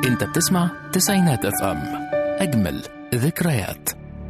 انت بتسمع تسعينات اف ام اجمل ذكريات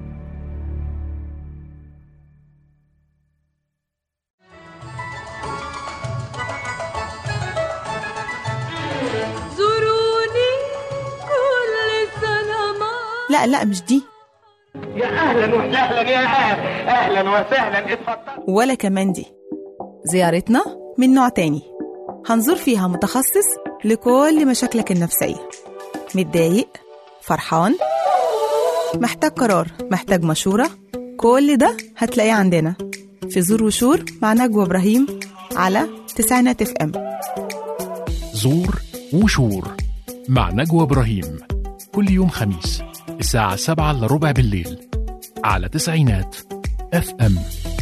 زوروني كل سنة ما لا لا مش دي يا اهلا وسهلا يا أهل. اهلا وسهلا اتفضل ولا كمان دي زيارتنا من نوع تاني هنزور فيها متخصص لكل مشاكلك النفسية متضايق فرحان محتاج قرار محتاج مشورة كل ده هتلاقيه عندنا في زور وشور مع نجوى إبراهيم على تسعينات اف ام زور وشور مع نجوى إبراهيم كل يوم خميس الساعة سبعة إلا ربع بالليل على تسعينات اف ام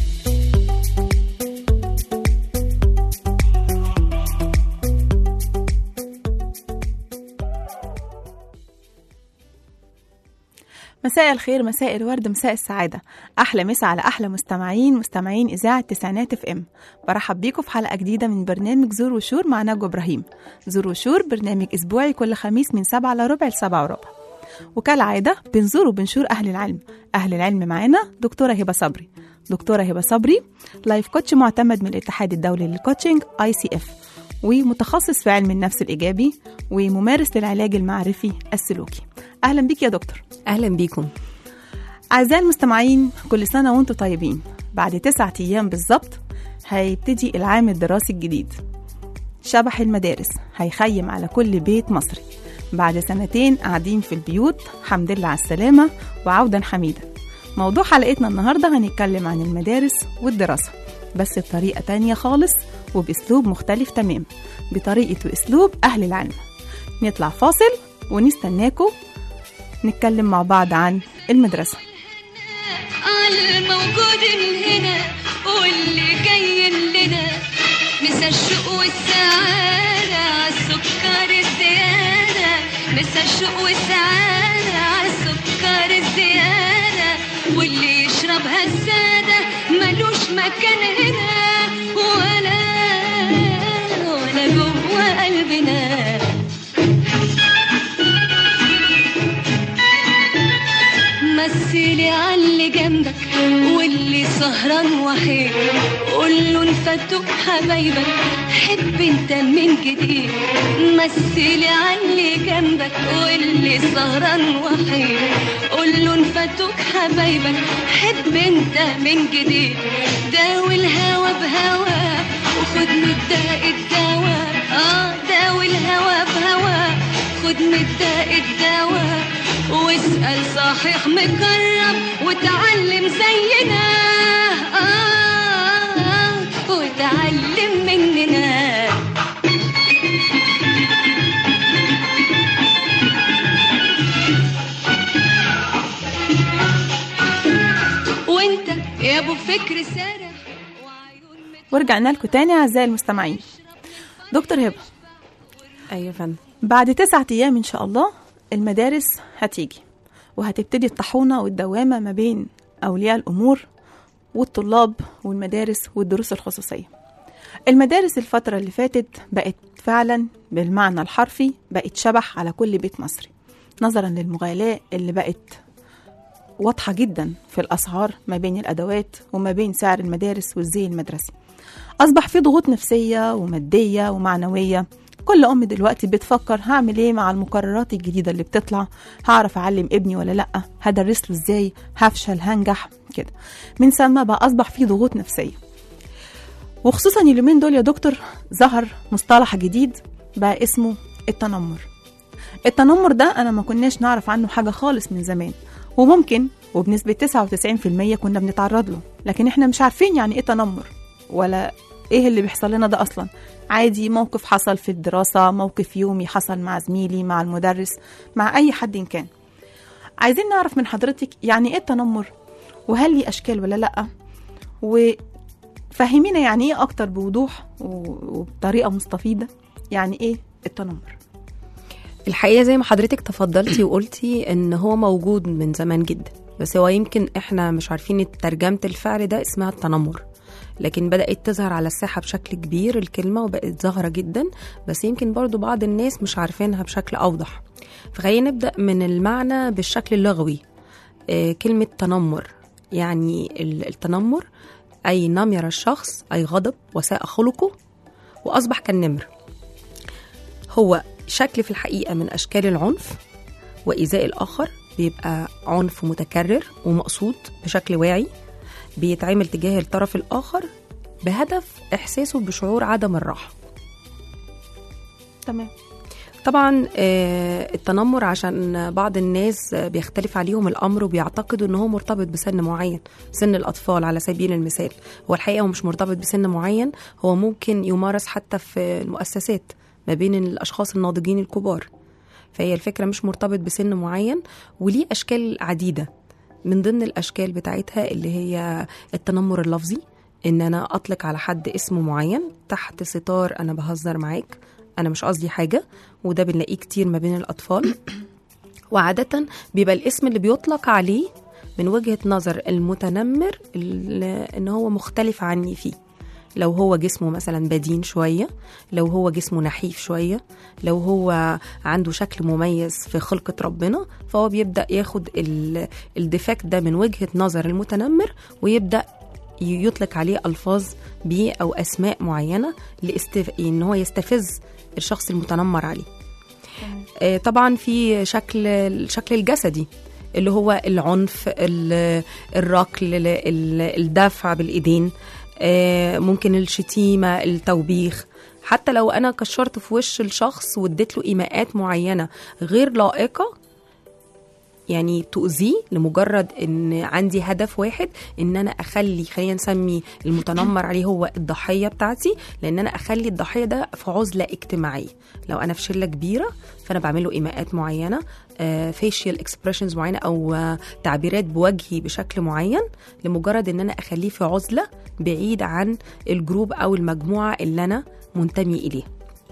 مساء الخير مساء الورد مساء السعادة أحلى مسا على أحلى مستمعين مستمعين إذاعة تسعينات اف ام برحب بيكم في حلقة جديدة من برنامج زور وشور مع نجوى إبراهيم زور وشور برنامج أسبوعي كل خميس من سبعة إلا ربع لسبعة وربع وكالعادة بنزور وبنشور أهل العلم أهل العلم معانا دكتورة هبة صبري دكتورة هبة صبري لايف كوتش معتمد من الاتحاد الدولي للكوتشنج اي سي اف ومتخصص في علم النفس الإيجابي وممارس للعلاج المعرفي السلوكي أهلا بيك يا دكتور اهلا بيكم أعزائي المستمعين كل سنة وأنتم طيبين بعد تسعة أيام بالظبط هيبتدي العام الدراسي الجديد شبح المدارس هيخيم على كل بيت مصري بعد سنتين قاعدين في البيوت حمد لله على السلامة وعودا حميدا موضوع حلقتنا النهاردة هنتكلم عن المدارس والدراسة بس بطريقة تانية خالص وبأسلوب مختلف تمام بطريقة وأسلوب أهل العلم نطلع فاصل ونستناكم نتكلم مع بعض عن المدرسة الموجود هنا واللي جاي لنا مسا الشوق والسعادة عالسكر الزيادة مسا الشوق والسعادة عالسكر الزيادة واللي يشربها السادة ملوش مكان هنا ولا ولا جوه قلبنا مثلي عاللي جنبك واللي سهران وحيد قول له انفتوك حبايبك حب انت من جديد مثلي عاللي جنبك واللي سهران وحيد قول له انفتوك حبايبك حب انت من جديد داوي الهوى بهوى وخد من الداء الدواء اه داوي الهوى بهوى خد من الداء الدواء واسأل صحيح مكرم وتعلم زينا آه آه وتعلم مننا وانت يا ابو فكر سارح وعيون مت- ورجعنا لكم تاني أعزائي المستمعين دكتور هبة ايوه يا فندم بعد تسعة أيام إن شاء الله المدارس هتيجي وهتبتدي الطحونة والدوامة ما بين أولياء الأمور والطلاب والمدارس والدروس الخصوصية المدارس الفترة اللي فاتت بقت فعلا بالمعنى الحرفي بقت شبح على كل بيت مصري نظرا للمغالاة اللي بقت واضحة جدا في الأسعار ما بين الأدوات وما بين سعر المدارس والزي المدرسي أصبح في ضغوط نفسية ومادية ومعنوية كل أم دلوقتي بتفكر هعمل إيه مع المقررات الجديدة اللي بتطلع هعرف أعلم ابني ولا لأ هدرس له إزاي هفشل هنجح كده من ثم بقى أصبح في ضغوط نفسية وخصوصا اليومين دول يا دكتور ظهر مصطلح جديد بقى اسمه التنمر التنمر ده أنا ما كناش نعرف عنه حاجة خالص من زمان وممكن وبنسبة 99% كنا بنتعرض له لكن احنا مش عارفين يعني ايه تنمر ولا ايه اللي بيحصل لنا ده اصلا عادي موقف حصل في الدراسة موقف يومي حصل مع زميلي مع المدرس مع اي حد إن كان عايزين نعرف من حضرتك يعني ايه التنمر وهل ليه اشكال ولا لا وفهمينا يعني ايه اكتر بوضوح و- وبطريقة مستفيضة يعني ايه التنمر الحقيقه زي ما حضرتك تفضلتي وقلتي ان هو موجود من زمان جدا بس هو يمكن احنا مش عارفين ترجمه الفعل ده اسمها التنمر لكن بدأت تظهر على الساحة بشكل كبير الكلمة وبقت ظاهرة جدا بس يمكن برضو بعض الناس مش عارفينها بشكل أوضح فخلينا نبدا من المعنى بالشكل اللغوي آه، كلمه تنمر يعني ال- التنمر اي نمر الشخص اي غضب وساء خلقه واصبح كالنمر هو شكل في الحقيقه من اشكال العنف وايذاء الاخر بيبقى عنف متكرر ومقصود بشكل واعي بيتعمل تجاه الطرف الاخر بهدف احساسه بشعور عدم الراحه تمام طبعا آه، التنمر عشان بعض الناس آه، بيختلف عليهم الامر وبيعتقدوا ان هو مرتبط بسن معين سن الاطفال على سبيل المثال هو الحقيقه هو مش مرتبط بسن معين هو ممكن يمارس حتى في المؤسسات ما بين الاشخاص الناضجين الكبار فهي الفكره مش مرتبط بسن معين وليه اشكال عديده من ضمن الاشكال بتاعتها اللي هي التنمر اللفظي ان انا اطلق على حد اسم معين تحت ستار انا بهزر معاك انا مش قصدي حاجه وده بنلاقيه كتير ما بين الاطفال وعاده بيبقى الاسم اللي بيطلق عليه من وجهه نظر المتنمر ال- ان هو مختلف عني فيه لو هو جسمه مثلا بدين شويه لو هو جسمه نحيف شويه لو هو عنده شكل مميز في خلقه ربنا فهو بيبدا ياخد ال- الديفكت ده من وجهه نظر المتنمر ويبدا ي- يطلق عليه الفاظ بيه او اسماء معينه لاستف... ان هو يستفز الشخص المتنمر عليه آه، طبعا في شكل الشكل الجسدي اللي هو العنف ال- الركل ال- ال- الدفع بالايدين آه، ممكن الشتيمه التوبيخ حتى لو انا كشرت في وش الشخص واديت له ايماءات معينه غير لائقه يعني تؤذيه لمجرد ان عندي هدف واحد ان انا اخلي خلينا نسمي المتنمر عليه هو الضحيه بتاعتي لان انا اخلي الضحيه ده في عزله اجتماعيه لو انا في شله كبيره فانا بعمل له ايماءات معينه فيشيال اكسبريشنز معينه او آه، تعبيرات بوجهي بشكل معين لمجرد ان انا اخليه في عزله بعيد عن الجروب او المجموعه اللي انا منتمي اليها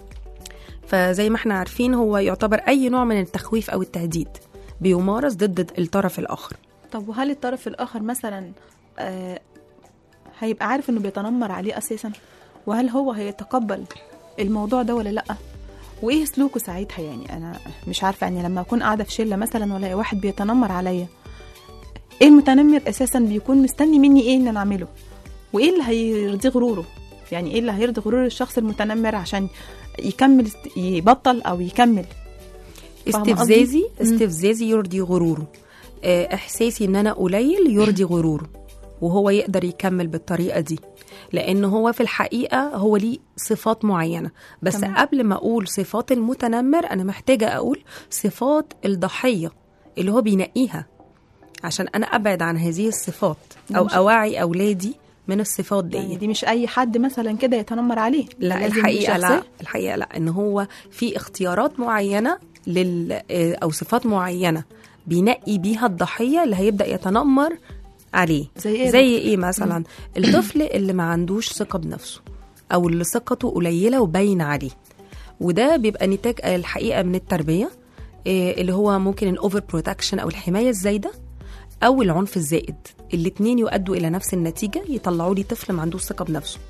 فزي ما احنا عارفين هو يعتبر اي نوع من التخويف او التهديد بيمارس ضد الطرف الاخر طب وهل الطرف الآخر مثلا آه هيبقى عارف إنه بيتنمر عليه أساسا وهل هو هيتقبل الموضوع ده ولا لأ وإيه سلوكه ساعتها يعني أنا مش عارفة يعني لما أكون قاعدة في شلة مثلا ولا واحد بيتنمر عليا إيه المتنمر أساسا بيكون مستني مني إيه إن أنا أعمله وإيه اللي هيرضي غروره يعني إيه اللي هيرضي غرور الشخص المتنمر عشان يكمل است- يبطل أو يكمل فاهمة قصدي؟ استفزازي مم. استفزازي يرضي غروره آه، احساسي ان انا قليل يرضي غروره وهو يقدر يكمل بالطريقه دي لان هو في الحقيقه هو ليه صفات معينه بس تمام. قبل ما اقول صفات المتنمر انا محتاجه اقول صفات الضحيه اللي هو بينقيها عشان انا ابعد عن هذه الصفات او مش- اوعي اولادي من الصفات دي يعني دي مش أي حد مثلا كده يتنمر عليه لا لازم دي الحقيقه لا شخصية. الحقيقه لا ان هو في اختيارات معينه لل آه، او صفات معينه بينقي بيها الضحيه اللي هيبدا يتنمر عليه زي إيه زي ايه مثلا الطفل اللي ما عندوش ثقه بنفسه او اللي ثقته قليله وباينه عليه وده بيبقى نتاج آه، الحقيقه من التربيه آه، اللي هو ممكن الاوفر بروتكشن او الحمايه الزايده او العنف الزائد الاتنين يؤدوا الى نفس النتيجه يطلعوا لي طفل ما عندوش ثقه بنفسه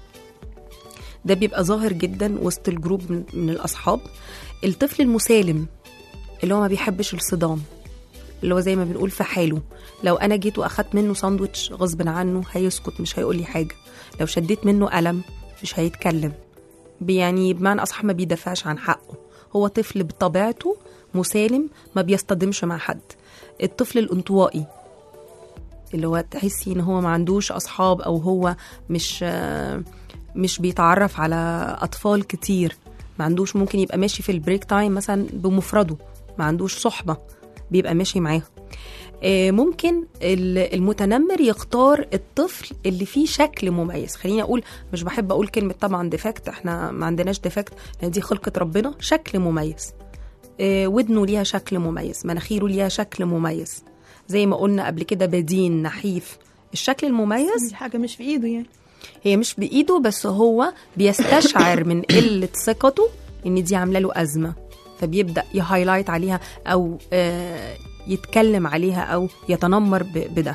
ده بيبقى ظاهر جدا وسط الجروب من, من الاصحاب الطفل المسالم اللي هو ما بيحبش الصدام اللي هو زي ما بنقول في حاله لو انا جيت واخدت منه ساندوتش غصب عنه هيسكت مش هيقول لي حاجه لو شديت منه قلم مش هيتكلم يعني بمعنى اصح ما بيدافعش عن حقه هو طفل بطبيعته مسالم ما بيصطدمش مع حد الطفل الانطوائي اللي هو تحسي ان هو ما عندوش اصحاب او هو مش آه، مش بيتعرف على اطفال كتير ما عندوش ممكن يبقى ماشي في البريك تايم مثلا بمفرده ما عندوش صحبه بيبقى ماشي معاهم آه، ممكن ال- المتنمر يختار الطفل اللي فيه شكل مميز خليني اقول مش بحب اقول كلمه طبعا ديفكت احنا ما عندناش ديفكت لان دي خلقه ربنا شكل مميز آه، ودنه ليها شكل مميز مناخيره ليها شكل مميز زي ما قلنا قبل كده بدين نحيف الشكل المميز دي حاجة مش في إيده يعني هي مش بايده بس هو بيستشعر من قله ثقته ان دي عامله له ازمه فبيبدا يهايلايت عليها او آه، يتكلم عليها او يتنمر ب- بده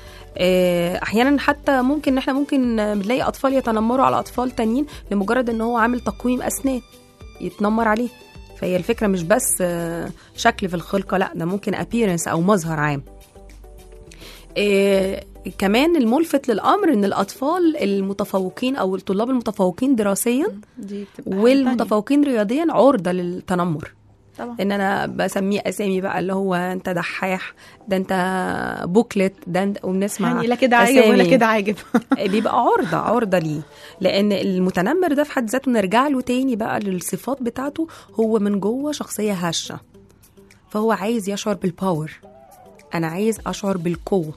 آه، احيانا حتى ممكن ان احنا ممكن آه، بنلاقي اطفال يتنمروا على اطفال تانيين لمجرد ان هو عامل تقويم اسنان يتنمر عليه فهي الفكره مش بس آه، شكل في الخلقه لا ده ممكن appearance او مظهر عام إيه كمان الملفت للامر ان الاطفال المتفوقين او الطلاب المتفوقين دراسيا دي بتبقى حاجة والمتفوقين رياضيا عرضه للتنمر تانية. طبعا ان انا بسميه اسامي بقى اللي هو انت دحاح ده انت بوكلت ده انت وبنسمع يعني لا كده عاجب ولا أسامي. كده عاجب بيبقى عرضة عرضة ليه لأن المتنمر ده في حد ذاته نرجع له تاني بقى للصفات بتاعته هو من جوه شخصية هشة فهو عايز يشعر بالباور أنا عايز أشعر بالقوة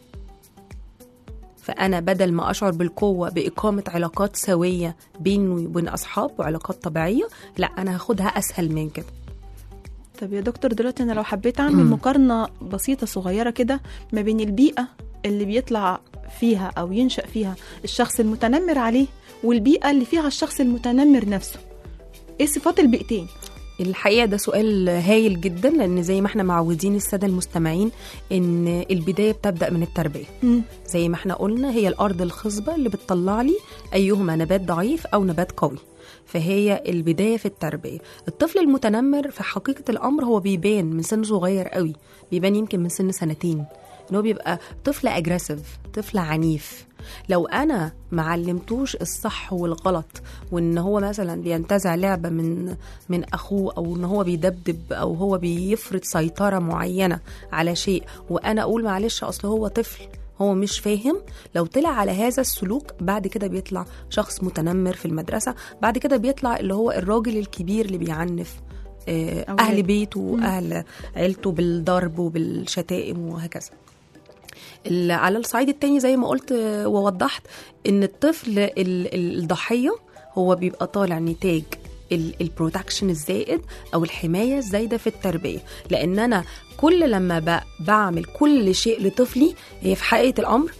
فأنا بدل ما أشعر بالقوة بإقامة علاقات سوية بيني وبين أصحاب وعلاقات طبيعية لا أنا هاخدها أسهل من كده طب يا دكتور دلوقتي انا لو حبيت اعمل مقارنه بسيطه صغيره كده ما بين البيئه اللي بيطلع فيها او ينشا فيها الشخص المتنمر عليه والبيئه اللي فيها الشخص المتنمر نفسه ايه صفات البيئتين الحقيقه ده سؤال هايل جدا لان زي ما احنا معودين الساده المستمعين ان البدايه بتبدا من التربيه مم. زي ما احنا قلنا هي الارض الخصبه اللي بتطلع لي ايهما نبات ضعيف او نبات قوي فهي البدايه في التربيه الطفل المتنمر في حقيقه الامر هو بيبان من سن صغير قوي بيبان يمكن من سن سنتين ان هو بيبقى طفل اجريسيف طفل عنيف لو انا معلمتوش الصح والغلط وان هو مثلا بينتزع لعبه من من اخوه او ان هو بيدبدب او هو بيفرض سيطره معينه على شيء وانا اقول معلش اصل هو طفل هو مش فاهم لو طلع على هذا السلوك بعد كده بيطلع شخص متنمر في المدرسه بعد كده بيطلع اللي هو الراجل الكبير اللي بيعنف آه، أولاده. اهل بيته واهل عيلته بالضرب وبالشتائم وهكذا ال- على الصعيد التاني زي ما قلت آه، ووضحت ان الطفل ال- ال- الضحيه هو بيبقى طالع نتاج البروتكشن الزائد او الحمايه الزايده في التربيه لان انا كل لما ب- بعمل كل شيء لطفلي هي في حقيقه الامر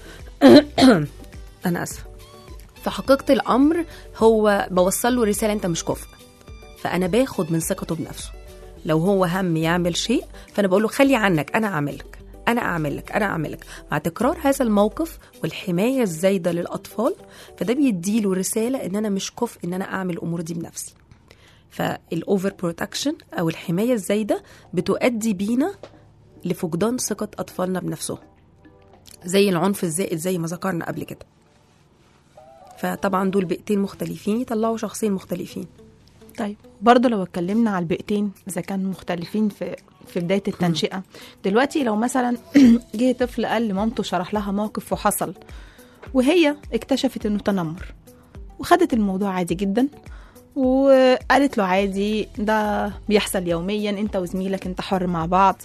انا اسفه في حقيقه الامر هو بوصل له رساله انت مش كفء فانا باخد من ثقته بنفسه لو هو هم يعمل شيء فانا بقول له خلي عنك انا اعمل لك انا اعمل لك انا اعمل لك مع تكرار هذا الموقف والحمايه الزايده للاطفال فده بيديله رساله ان انا مش كفء ان انا اعمل الامور دي بنفسي فالاوفر بروتكشن او الحمايه الزايده بتؤدي بينا لفقدان ثقه اطفالنا بنفسهم زي العنف الزائد زي ما ذكرنا قبل كده فطبعا دول بيئتين مختلفين يطلعوا شخصين مختلفين طيب برضه لو اتكلمنا على البيئتين اذا كانوا مختلفين في في بدايه التنشئه دلوقتي لو مثلا جه طفل قال لمامته شرح لها موقف وحصل وهي اكتشفت انه تنمر وخدت الموضوع عادي جدا وقالت له عادي ده بيحصل يوميا انت وزميلك انت حر مع بعض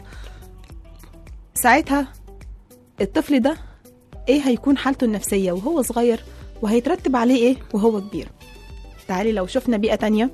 ساعتها الطفل ده ايه هيكون حالته النفسيه وهو صغير وهيترتب عليه ايه وهو كبير تعالي لو شفنا بيئه تانية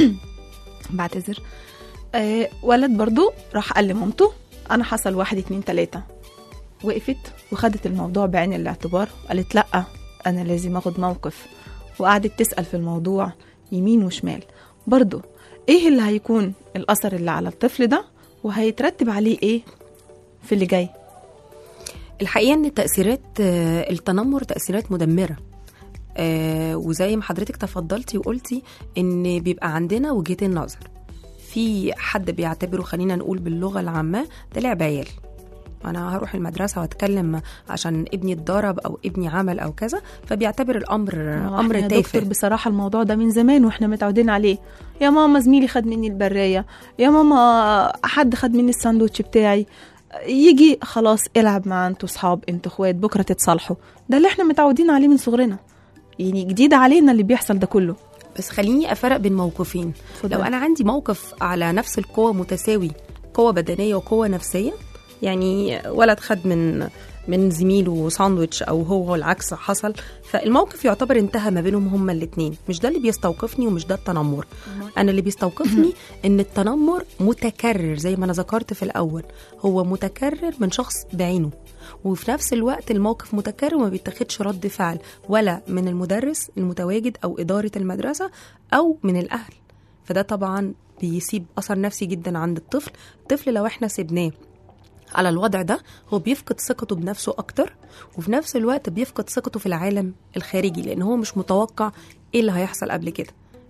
بعتذر آه ولد برضو راح قال لمامته انا حصل واحد اتنين تلاتة وقفت وخدت الموضوع بعين الاعتبار قالت لا انا لازم اخد موقف وقعدت تسأل في الموضوع يمين وشمال برضو ايه اللي هيكون الاثر اللي على الطفل ده وهيترتب عليه ايه في اللي جاي الحقيقه ان تاثيرات آه، التنمر تاثيرات مدمره آه، وزي ما حضرتك تفضلتي وقلتي ان بيبقى عندنا وجهتين نظر في حد بيعتبره خلينا نقول باللغه العامه ده لعب عيال انا هروح المدرسه واتكلم عشان ابني اتضرب او ابني عمل او كذا فبيعتبر الامر هو امر إحنا يا تافه دكتور بصراحة الموضوع ده من زمان واحنا متعودين عليه يا ماما زميلي خد مني البراية يا ماما حد خد مني الساندوتش بتاعي يجي خلاص العب مع انتوا صحاب انتوا اخوات بكرة تتصالحوا ده اللي احنا متعودين عليه من صغرنا يعني جديد علينا اللي بيحصل ده كله بس خليني افرق بين موقفين اتفضلي. لو انا عندي موقف على نفس القوه متساوي قوه بدنيه وقوه نفسيه يعني ولد خد من من زميله ساندويتش او هو العكس حصل فالموقف يعتبر انتهى ما بينهم هما الاثنين مش ده اللي بيستوقفني ومش ده التنمر انا اللي بيستوقفني ان التنمر متكرر زي ما انا ذكرت في الاول هو متكرر من شخص بعينه وفي نفس الوقت الموقف متكرر وما بيتاخدش رد فعل ولا من المدرس المتواجد او اداره المدرسه او من الاهل فده طبعا بيسيب اثر نفسي جدا عند الطفل الطفل لو احنا سيبناه على الوضع ده هو بيفقد ثقته بنفسه اكتر وفي نفس الوقت بيفقد ثقته في العالم الخارجي لان هو مش متوقع ايه اللي هيحصل قبل كده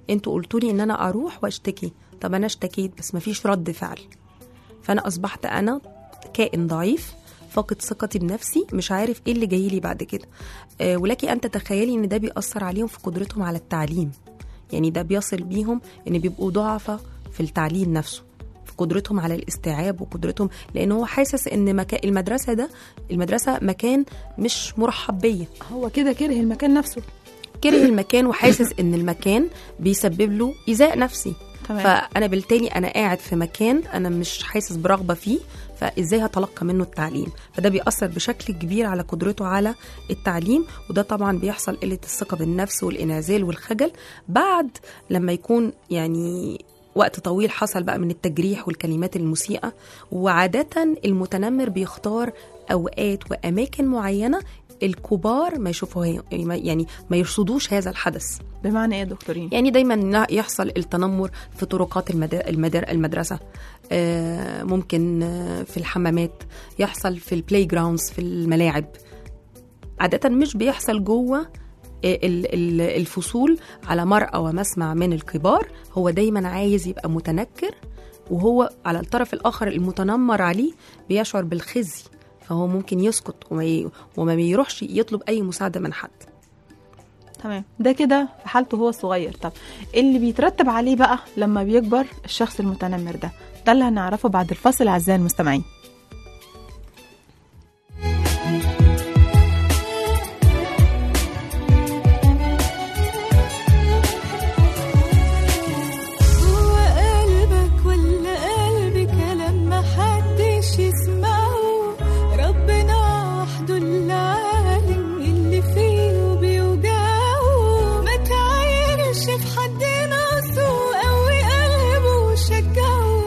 انتوا قلتوا لي ان انا اروح واشتكي طب انا اشتكيت بس مفيش رد فعل فانا اصبحت انا كائن ضعيف فاقد ثقتي بنفسي مش عارف ايه اللي جاي لي بعد كده آه ولكن ان تتخيلي ان ده بيأثر عليهم في قدرتهم على التعليم يعني ده بيصل بيهم ان بيبقوا ضعفة في التعليم نفسه في قدرتهم على الاستيعاب وقدرتهم لان هو حاسس ان مكان المدرسه ده المدرسه مكان مش مرحب بيا هو كده كره المكان نفسه كره المكان وحاسس ان المكان بيسبب له ايذاء نفسي تمام. فانا بالتالي انا قاعد في مكان انا مش حاسس برغبه فيه فازاي هتلقى منه التعليم فده بيأثر بشكل كبير على قدرته على التعليم وده طبعا بيحصل قله الثقه بالنفس والانعزال والخجل بعد لما يكون يعني وقت طويل حصل بقى من التجريح والكلمات المسيئة وعادة المتنمر بيختار أوقات وأماكن معينة الكبار ما يشوفوها يعني ما يرصدوش هذا الحدث بمعنى ايه يا دكتورين يعني دايما يحصل التنمر في طرقات المد- المدار المدرسه آه، ممكن آه، في الحمامات يحصل في البلاي جراوندز في الملاعب عاده مش بيحصل جوه ال- ال- الفصول على مرأى ومسمع من الكبار هو دايما عايز يبقى متنكر وهو على الطرف الآخر المتنمر عليه بيشعر بالخزي فهو ممكن يسكت وما, ي... وما بيروحش يطلب أي مساعدة من حد تمام ده كده في حالته هو الصغير طب اللي بيترتب عليه بقى لما بيكبر الشخص المتنمر ده ده اللي هنعرفه بعد الفاصل اعزائي المستمعين جوا قلبك ولا قلبي كلام محدش يسمعه ربنا وحده اللي عالم اللي فيه وبيوجعه ما تعايرش في حد ناقصه قوي قلبه وشجعه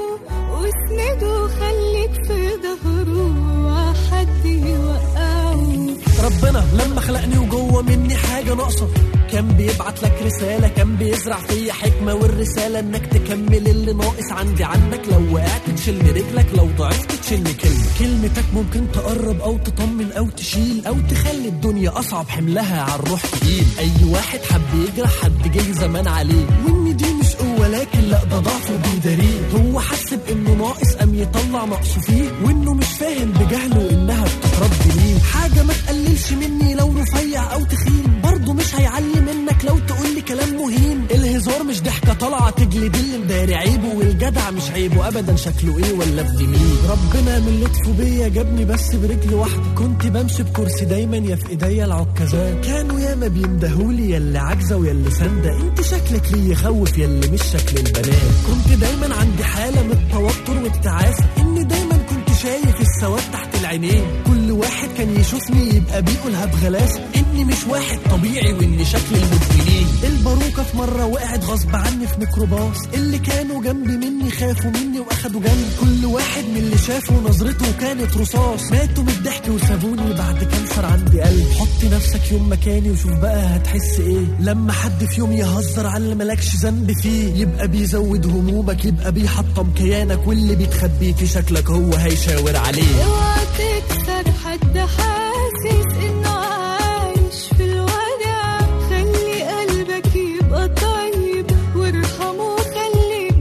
واسنده خليك في ظهره وحد يوقعه ربنا لما خلقني وجوه مني حاجة ناقصة كان بيبعت لك رسالة كان بيزرع فيا حكمة والرسالة انك تكمل اللي ناقص عندي عنك لو وقعت تشيلني رجلك لو ضعفت تشيلني كلمة كلمتك ممكن تقرب او تطمن او تشيل او تخلي الدنيا اصعب حملها على الروح تقيل اي واحد حب يجرح حد جاي زمان عليه وان دي مش قوة لكن لا ده ضعف وبيداريه هو حس بانه ناقص قام يطلع نقصه فيه وانه مش فاهم بجهله انها بتترد ليه حاجة ما تقللش مني لو رفيع او تخين برضه مش هيعلي منك لو تقول لي كلام مهين الهزار مش ضحكة طالعة تجلد اللي مداري عيبه والجدع مش عيبه ابدا شكله ايه ولا ابن مين ربنا من لطفه بيا جابني بس برجل واحدة كنت بمشي بكرسي دايما يا في ايديا العكازات كانوا ياما بيندهولي يا اللي عاجزة ويا اللي ساندة انت شكلك ليه يخوف يا اللي مش شكل البنات كنت دايما عندي حالة من التوتر والتعاسة اني دايما كنت شايف السواد تحت العينين كل واحد كان يشوفني يبقى بيقولها بغلاسة اني مش واحد طبيعي واني شكل المدمنين الباروكة في مرة وقعت غصب عني في ميكروباص اللي كانوا جنبي مني خافوا مني واخدوا جنب كل واحد من اللي شافه نظرته كانت رصاص ماتوا من الضحك وسابوني بعد كانسر عندي قلب حط نفسك يوم مكاني وشوف بقى هتحس ايه لما حد في يوم يهزر على اللي مالكش ذنب فيه يبقى بيزود همومك يبقى بيحطم كيانك واللي بيتخبي في شكلك هو هيشاور عليه اوعى تكسر حد حاسس انه عايش في الوجع خلي قلبك يبقى طيب وارحمه خليك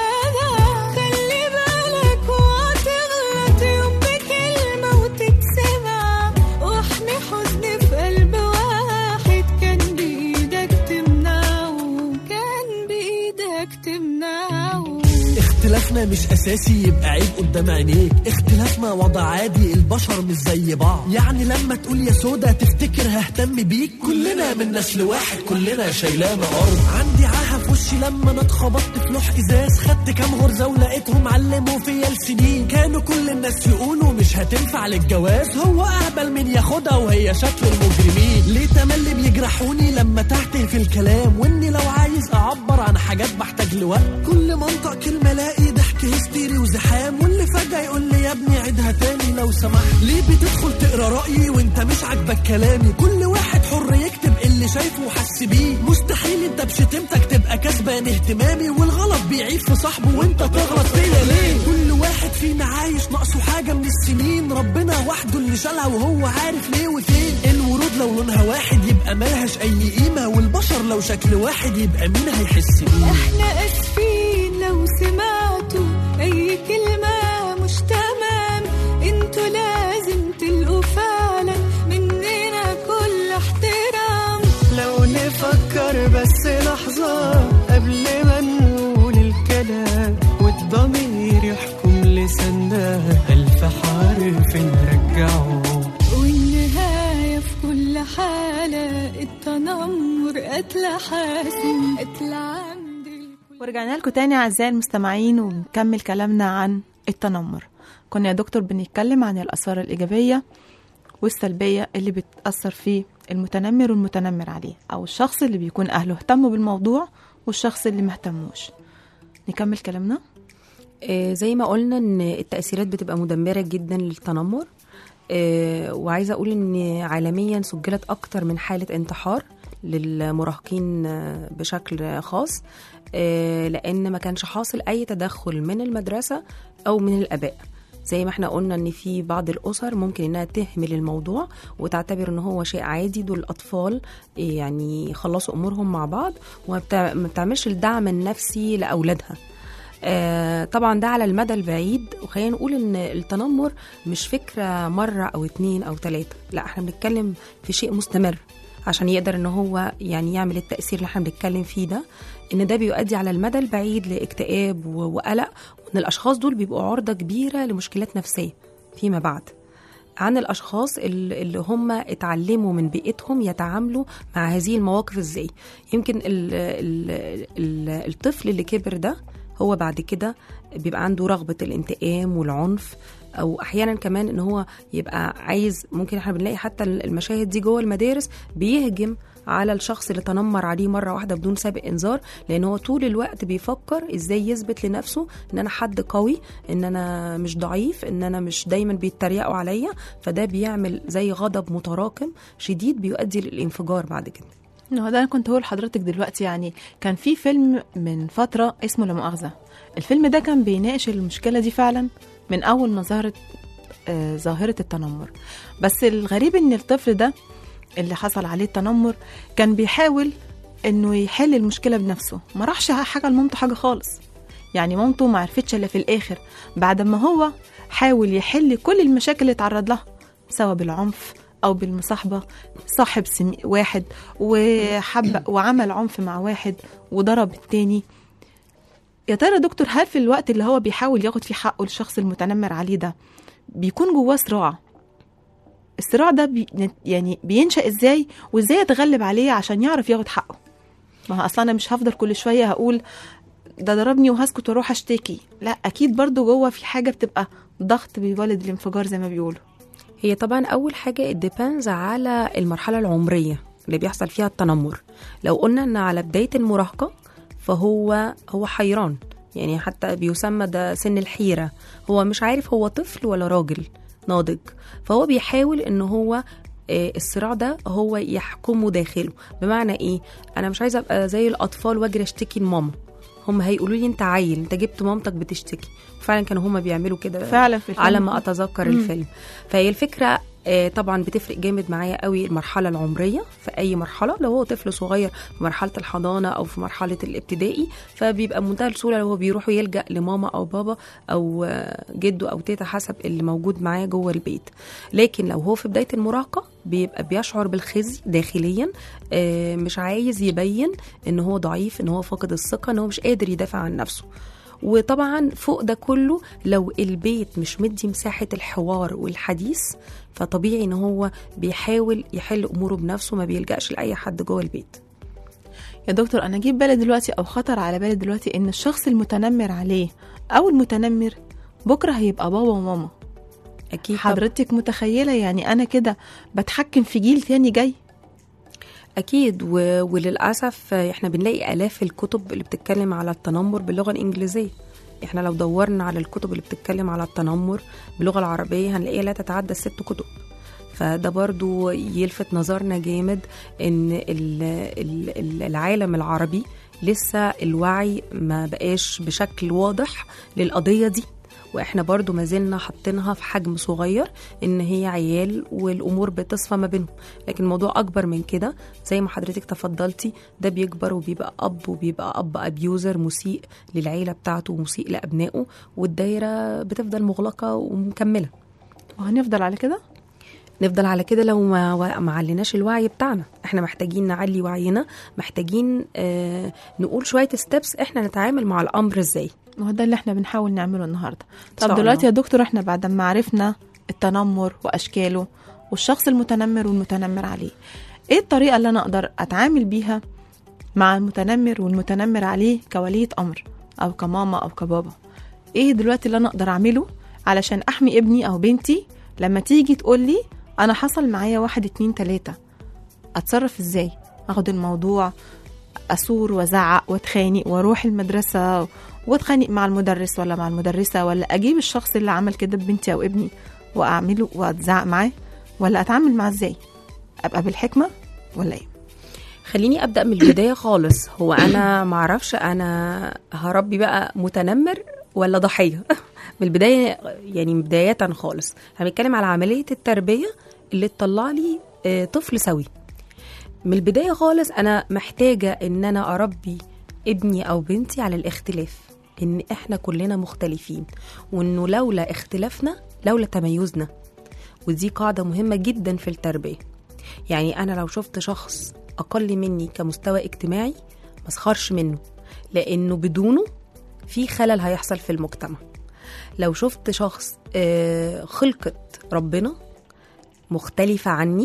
جدع خلي بالك وهتغلط يوم بكلمة وتتسمع واحمي حزن في قلب واحد كان بإيدك تمنعه كان بإيدك تمنعه اختلافنا مش اساسي يبقى عيب قدام عينيك اختلافنا وضع عادي البشر مش زي بعض يعني لما تقول يا سودا تفتكر ههتم بيك كلنا من نسل واحد كلنا شايلانا ارض عندي عاهه في وشي لما انا اتخبطت في لوح ازاز خدت كام غرزه ولقيتهم علموا فيا السنين كانوا كل الناس يقولوا مش هتنفع للجواز هو اهبل من ياخدها وهي شكل المجرمين ليه تملي بيجرحوني لما تحت في الكلام واني لو عايز اعبر عن حاجات بحتاج لوقت كل ما انطق كلمه الاقي ضحك هستيري وزحام واللي فجاه يقول لي يا ابني عيدها تاني لو سمحت ليه بتدخل تقرا رايي وانت مش عاجبك كلامي كل واحد حر يكتب اللي شايفه وحس بيه مستحيل انت بشتمتك تبقى كسبان اهتمامي والغلط بيعيب في صاحبه وانت تغلط فيا ليه كل واحد فينا عايش ناقصه حاجه من السنين ربنا وحده اللي شالها وهو عارف ليه وفين الورود الارض لو لونها واحد يبقى ملهاش اي قيمه والبشر لو شكل واحد يبقى مين هيحس بيه احنا اسفين لو سمعتوا اي كلمة مش تمام انتوا لازم تلقوا فعلا مننا كل احترام لو نفكر بس لحظة قبل ما نقول الكلام والضمير يحكم لساننا ألف حرف نرجعه والنهاية في كل حالة التنمر قتل حاسم قتل عمد الكل ورجعنا لكم تاني أعزائي المستمعين وبنكمل كلامنا عن التنمر كنا يا دكتور بنتكلم عن الآثار الإيجابية والسلبية اللي بتأثر في المتنمر والمتنمر عليه أو الشخص اللي بيكون أهله اهتموا بالموضوع والشخص اللي مهتموش نكمل كلامنا آه، زي ما قلنا ان التأثيرات بتبقى مدمرة جدا للتنمر آه، وعايزة اقول ان عالميا سجلت اكتر من حالة انتحار للمراهقين آه، بشكل خاص آه، لان ما كانش حاصل اي تدخل من المدرسة او من الاباء زي ما احنا قلنا ان في بعض الاسر ممكن انها تهمل الموضوع وتعتبر ان هو شيء عادي دول الاطفال يعني يخلصوا امورهم مع بعض وما بتع- ما بتعملش الدعم النفسي لاولادها آه، طبعا ده على المدى البعيد وخلينا نقول ان التنمر مش فكره مره او اتنين او تلاته لا احنا بنتكلم في شيء مستمر عشان يقدر ان هو يعني يعمل التاثير اللي احنا بنتكلم فيه ده ان ده بيؤدي على المدى البعيد لاكتئاب و- وقلق وان الاشخاص دول بيبقوا عرضه كبيره لمشكلات نفسيه فيما بعد عن الاشخاص ال- اللي هم اتعلموا من بيئتهم يتعاملوا مع هذه المواقف ازاي يمكن ال ال ال الطفل اللي كبر ده هو بعد كده بيبقى عنده رغبه الانتقام والعنف او احيانا كمان ان هو يبقى عايز ممكن احنا بنلاقي حتى المشاهد دي جوه المدارس بيهجم على الشخص اللي تنمر عليه مره واحده بدون سابق انذار لان هو طول الوقت بيفكر ازاي يثبت لنفسه ان انا حد قوي ان انا مش ضعيف ان انا مش دايما بيتريقوا عليا فده بيعمل زي غضب متراكم شديد بيؤدي للانفجار بعد كده هو ده انا كنت هقول لحضرتك دلوقتي يعني كان في فيلم من فتره اسمه لا مؤاخذه الفيلم ده كان بيناقش المشكله دي فعلا من اول ما ظهرت آه ظاهره التنمر بس الغريب ان الطفل ده اللي حصل عليه التنمر كان بيحاول انه يحل المشكله بنفسه ما راحش حاجه لمامته حاجه خالص يعني مامته ما عرفتش الا في الاخر بعد ما هو حاول يحل كل المشاكل اللي اتعرض لها سواء بالعنف او بالمصاحبه صاحب سمي واحد وحب وعمل عنف مع واحد وضرب التاني يا ترى يا دكتور هل في الوقت اللي هو بيحاول ياخد فيه حقه الشخص المتنمر عليه ده بيكون جواه صراع الصراع ده بي يعني بينشأ ازاي وازاي يتغلب عليه عشان يعرف ياخد حقه ما هو اصلا انا مش هفضل كل شويه هقول ده ضربني وهسكت واروح اشتكي لا اكيد برضو جوه في حاجه بتبقى ضغط بيولد الانفجار زي ما بيقولوا هي طبعا اول حاجه الديبانز على المرحله العمريه اللي بيحصل فيها التنمر لو قلنا ان على بدايه المراهقه فهو هو حيران يعني حتى بيسمى ده سن الحيره هو مش عارف هو طفل ولا راجل ناضج فهو بيحاول ان هو آه، الصراع ده هو يحكمه داخله بمعنى ايه انا مش عايزه ابقى زي الاطفال واجري اشتكي لماما هم هيقولوا لي انت عيل انت جبت مامتك بتشتكي فعلا كانوا هم بيعملوا كده فعلا في الفيلم. على ما اتذكر الفيلم فهي الفكره آه، طبعا بتفرق جامد معايا قوي المرحله العمريه في اي مرحله لو هو طفل صغير في مرحله الحضانه او في مرحله الابتدائي فبيبقى بمنتهى السهوله لو هو بيروح يلجا لماما او بابا او آه، جده او تيتا حسب اللي موجود معاه جوه البيت لكن لو هو في بدايه المراهقه بيبقى بيشعر بالخزي داخليا آه، مش عايز يبين ان هو ضعيف ان هو فاقد الثقه ان هو مش قادر يدافع عن نفسه وطبعا فوق ده كله لو البيت مش مدي مساحة الحوار والحديث فطبيعي ان هو بيحاول يحل اموره بنفسه ما بيلجأش لأي حد جوه البيت يا دكتور انا جيب بالي دلوقتي او خطر على بالي دلوقتي ان الشخص المتنمر عليه او المتنمر بكره هيبقى بابا وماما اكيد طبعاً. حضرتك متخيله يعني انا كده بتحكم في جيل تاني جاي اكيد و... وللاسف احنا بنلاقي الاف الكتب اللي بتتكلم على التنمر باللغه الانجليزيه احنا لو دورنا على الكتب اللي بتتكلم على التنمر باللغه العربيه هنلاقيها لا تتعدى الست كتب فده برضو يلفت نظرنا جامد ان ال- ال- ال- العالم العربي لسه الوعي ما بقاش بشكل واضح للقضيه دي واحنا برضو ما زلنا حاطينها في حجم صغير ان هي عيال والامور بتصفى ما بينهم لكن الموضوع اكبر من كده زي ما حضرتك تفضلتي ده بيكبر وبيبقى اب وبيبقى اب ابيوزر مسيء للعيله بتاعته ومسيء لابنائه والدايره بتفضل مغلقه ومكمله وهنفضل على كده نفضل على كده لو ما ما عليناش الوعي بتاعنا احنا محتاجين نعلي وعينا محتاجين آه نقول شويه ستيبس احنا نتعامل مع الامر ازاي ما هو ده اللي احنا بنحاول نعمله النهارده شاء طب دلوقتي الله. يا دكتور احنا بعد ما عرفنا التنمر واشكاله والشخص المتنمر والمتنمر عليه ايه الطريقه اللي انا اقدر اتعامل بيها مع المتنمر والمتنمر عليه كولية امر او كماما او كبابا ايه دلوقتي اللي انا اقدر اعمله علشان احمي ابني او بنتي لما تيجي تقول لي انا حصل معايا واحد اتنين تلاتة اتصرف ازاي اخد الموضوع اثور وازعق واتخانق واروح المدرسه واتخانق مع المدرس ولا مع المدرسه ولا اجيب الشخص اللي عمل كده ببنتي او ابني واعمله واتزعق معاه ولا اتعامل معاه ازاي ابقى بالحكمه ولا ايه خليني ابدا من البدايه خالص هو انا معرفش انا هربي بقى متنمر ولا ضحيه من البدايه يعني بدايه خالص احنا بنتكلم على عمليه التربيه اللي تطلع لي آه، طفل سوي من البدايه خالص انا محتاجه ان انا اربي ابني او بنتي على الاختلاف ان احنا كلنا مختلفين وانه لولا اختلافنا لولا تميزنا ودي قاعده مهمه جدا في التربيه يعني انا لو شفت شخص اقل مني كمستوى اجتماعي ما اسخرش منه لانه بدونه في خلل هيحصل في المجتمع لو شفت شخص آه، خلقة ربنا مختلفة عني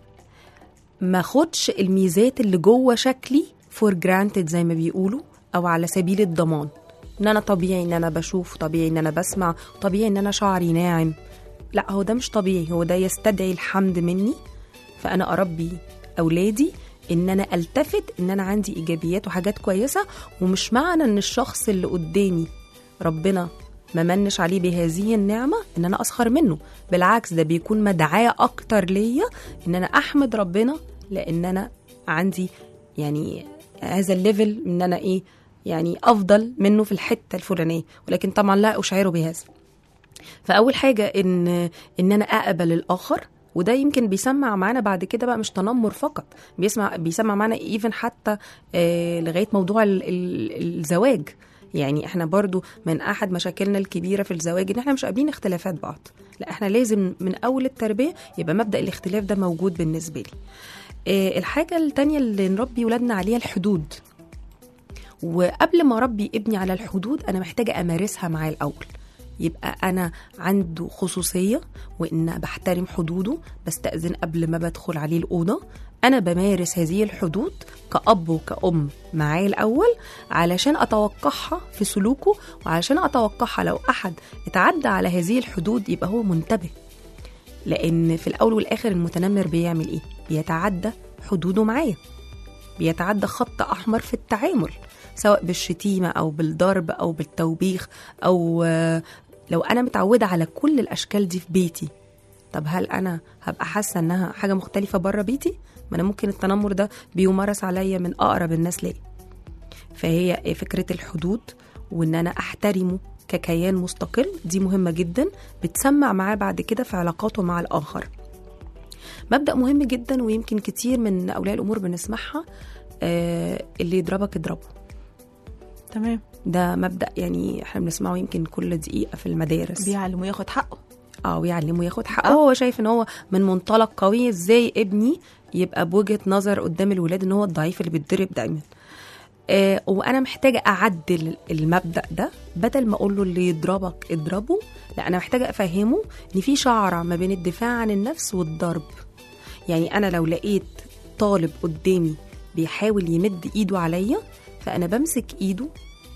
ما خدش الميزات اللي جوه شكلي فور جرانتد زي ما بيقولوا او على سبيل الضمان ان انا طبيعي ان انا بشوف طبيعي ان انا بسمع طبيعي ان انا شعري ناعم لا هو ده مش طبيعي هو ده يستدعي الحمد مني فانا اربي اولادي ان انا التفت ان انا عندي ايجابيات وحاجات كويسه ومش معنى ان الشخص اللي قدامي ربنا ما منش عليه بهذه النعمه ان انا اسخر منه بالعكس ده بيكون مدعاه اكتر ليا ان انا احمد ربنا لان انا عندي يعني هذا الليفل ان انا ايه يعني افضل منه في الحته الفلانيه ولكن طبعا لا اشعره بهذا فاول حاجه ان ان انا اقبل الاخر وده يمكن بيسمع معانا بعد كده بقى مش تنمر فقط بيسمع بيسمع معانا ايفن حتى آه لغايه موضوع ال ال الزواج يعني احنا برضو من احد مشاكلنا الكبيره في الزواج ان احنا مش قابلين اختلافات بعض لا احنا لازم من اول التربيه يبقى مبدا الاختلاف ده موجود بالنسبه لي آه الحاجه التانية اللي نربي ولادنا عليها الحدود وقبل ما اربي ابني على الحدود انا محتاجه امارسها معاه الاول يبقى انا عنده خصوصيه وان بحترم حدوده بستاذن قبل ما بدخل عليه الاوضه انا بمارس هذه الحدود كاب وكأم معاه الاول علشان اتوقعها في سلوكه وعلشان اتوقعها لو احد اتعدى على هذه الحدود يبقى هو منتبه لان في الاول والاخر المتنمر بيعمل ايه بيتعدى حدوده معايا بيتعدى خط احمر في التعامل سواء بالشتيمه او بالضرب او بالتوبيخ او آه، لو انا متعوده على كل الاشكال دي في بيتي طب هل انا هبقى حاسه انها حاجه مختلفه بره بيتي ما انا ممكن التنمر ده بيمارس عليا من اقرب الناس ليا فهي فكره الحدود وان انا احترمه ككيان مستقل دي مهمه جدا بتسمع معاه بعد كده في علاقاته مع الاخر مبدا مهم جدا ويمكن كتير من اولياء الامور بنسمعها آه اللي يضربك اضربه تمام ده مبدا يعني احنا بنسمعه يمكن كل دقيقه في المدارس بيعلموا ياخد حقه اه ويعلمه ياخد حقه هو شايف ان هو من منطلق قوي ازاي ابني يبقى بوجهه نظر قدام الولاد ان هو الضعيف اللي بيتضرب دايما آه وانا محتاجه اعدل المبدا ده بدل ما اقول له اللي يضربك اضربه لا انا محتاجه افهمه ان في شعره ما بين الدفاع عن النفس والضرب يعني انا لو لقيت طالب قدامي بيحاول يمد ايده عليا فانا بمسك ايده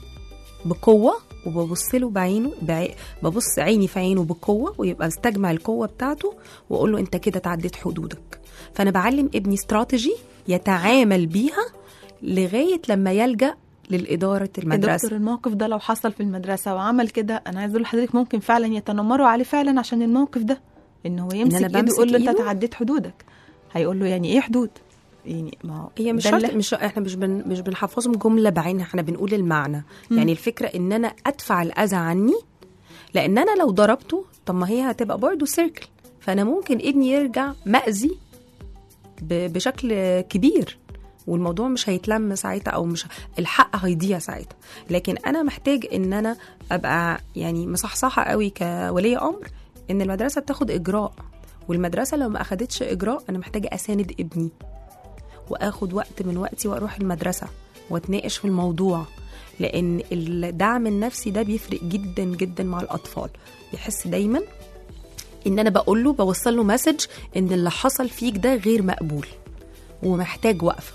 بقوه وببص له بعينه بعي... ببص عيني في عينه بقوه ويبقى استجمع القوه بتاعته واقول له انت كده تعديت حدودك فانا بعلم ابني استراتيجي يتعامل بيها لغايه لما يلجا للاداره يا المدرسه دكتور الموقف ده لو حصل في المدرسه وعمل كده انا عايز اقول لحضرتك ممكن فعلا يتنمروا عليه فعلا عشان الموقف ده ان هو يمسك أنا ايده بمسك يقول له انت إيده؟ تعديت حدودك هيقول له يعني ايه حدود يعني ما هو هي مش ده شرط اللي- مش احنا مش بن مش بنحفظهم جمله بعينها احنا بنقول المعنى مم. يعني الفكره ان انا ادفع الاذى عني لان انا لو ضربته طب ما هي هتبقى برضه سيركل فانا ممكن ابني يرجع مأذي ب- بشكل كبير والموضوع مش هيتلم ساعتها او مش الحق هيضيع ساعتها لكن انا محتاج ان انا ابقى يعني مصحصحه قوي كولي امر ان المدرسه بتاخد اجراء والمدرسه لو ما اخدتش اجراء انا محتاجه اساند ابني واخد وقت من وقتي واروح المدرسه واتناقش في الموضوع لان الدعم النفسي ده بيفرق جدا جدا مع الاطفال بيحس دايما ان انا بقول له بوصل له مسج ان اللي حصل فيك ده غير مقبول ومحتاج وقفه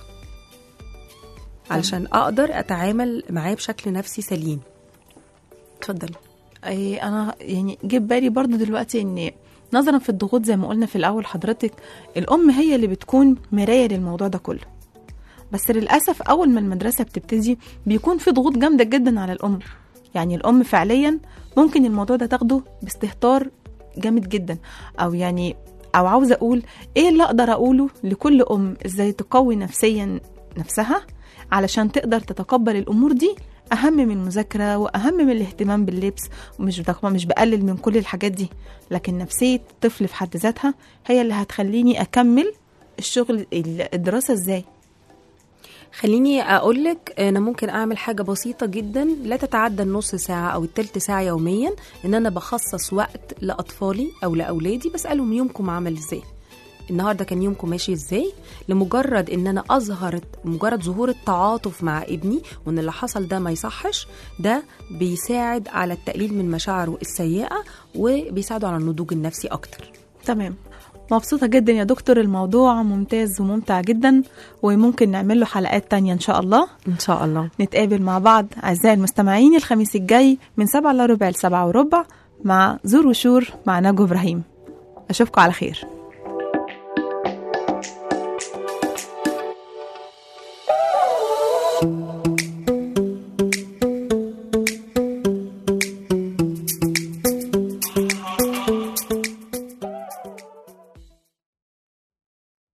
علشان اقدر اتعامل معاه بشكل نفسي سليم اتفضلي أي انا يعني جه بالي برضو دلوقتي ان نظرا في الضغوط زي ما قلنا في الاول حضرتك الام هي اللي بتكون مرايه للموضوع ده كله بس للاسف اول ما المدرسه بتبتدي بيكون في ضغوط جامده جدا على الام يعني الام فعليا ممكن الموضوع ده تاخده باستهتار جامد جدا او يعني او عاوزه اقول ايه اللي اقدر اقوله لكل ام ازاي تقوي نفسيا نفسها علشان تقدر تتقبل الامور دي اهم من المذاكره واهم من الاهتمام باللبس ومش طبعا مش بقلل من كل الحاجات دي لكن نفسيه الطفل في حد ذاتها هي اللي هتخليني اكمل الشغل الدراسه ازاي خليني اقول لك انا ممكن اعمل حاجه بسيطه جدا لا تتعدى النص ساعه او التلت ساعه يوميا ان انا بخصص وقت لاطفالي او لاولادي بسالهم يومكم عمل ازاي النهارده كان يومكم ماشي ازاي لمجرد ان انا اظهر مجرد ظهور التعاطف مع ابني وان اللي حصل ده ما يصحش ده بيساعد على التقليل من مشاعره السيئه وبيساعده على النضوج النفسي اكتر تمام مبسوطة جدا يا دكتور الموضوع ممتاز وممتع جدا وممكن نعمل له حلقات تانية إن شاء الله ان شاء الله نتقابل مع بعض أعزائي المستمعين الخميس الجاي من سبعة إلا ربع لسبعة وربع مع زور وشور مع نجوى إبراهيم أشوفكم على خير